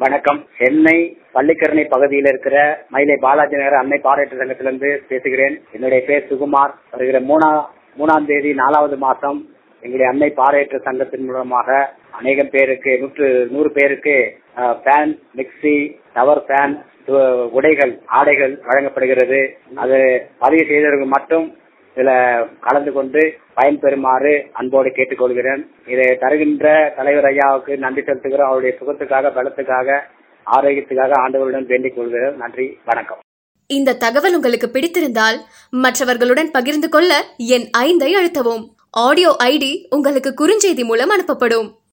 வணக்கம் சென்னை பள்ளிக்கரணை பகுதியில் இருக்கிற மயிலை பாலாஜி நகர் அன்னை பாராட்டு சங்கத்திலிருந்து பேசுகிறேன் என்னுடைய பேர் சுகுமார் வருகிற மூணா மூணாம் தேதி நாலாவது மாசம் எங்களுடைய அன்னை பாராட்டு சங்கத்தின் மூலமாக அநேகம் பேருக்கு நூற்று நூறு பேருக்கு ஃபேன் மிக்சி டவர் ஃபேன் உடைகள் ஆடைகள் வழங்கப்படுகிறது அது பதிவு செய்தவர்கள் மட்டும் இதுல கலந்து கொண்டு பயன்பெறுமாறு அன்போடு கேட்டுக்கொள்கிறேன் இதை தருகின்ற தலைவர் ஐயாவுக்கு நன்றி செலுத்துகிறோம் அவருடைய சுகத்துக்காக பலத்துக்காக ஆரோக்கியத்துக்காக ஆண்டவருடன் வேண்டிக் கொள்கிறோம் நன்றி வணக்கம் இந்த தகவல் உங்களுக்கு பிடித்திருந்தால் மற்றவர்களுடன் பகிர்ந்து கொள்ள என் ஐந்தை அழுத்தவும் ஆடியோ ஐடி உங்களுக்கு குறுஞ்செய்தி மூலம் அனுப்பப்படும்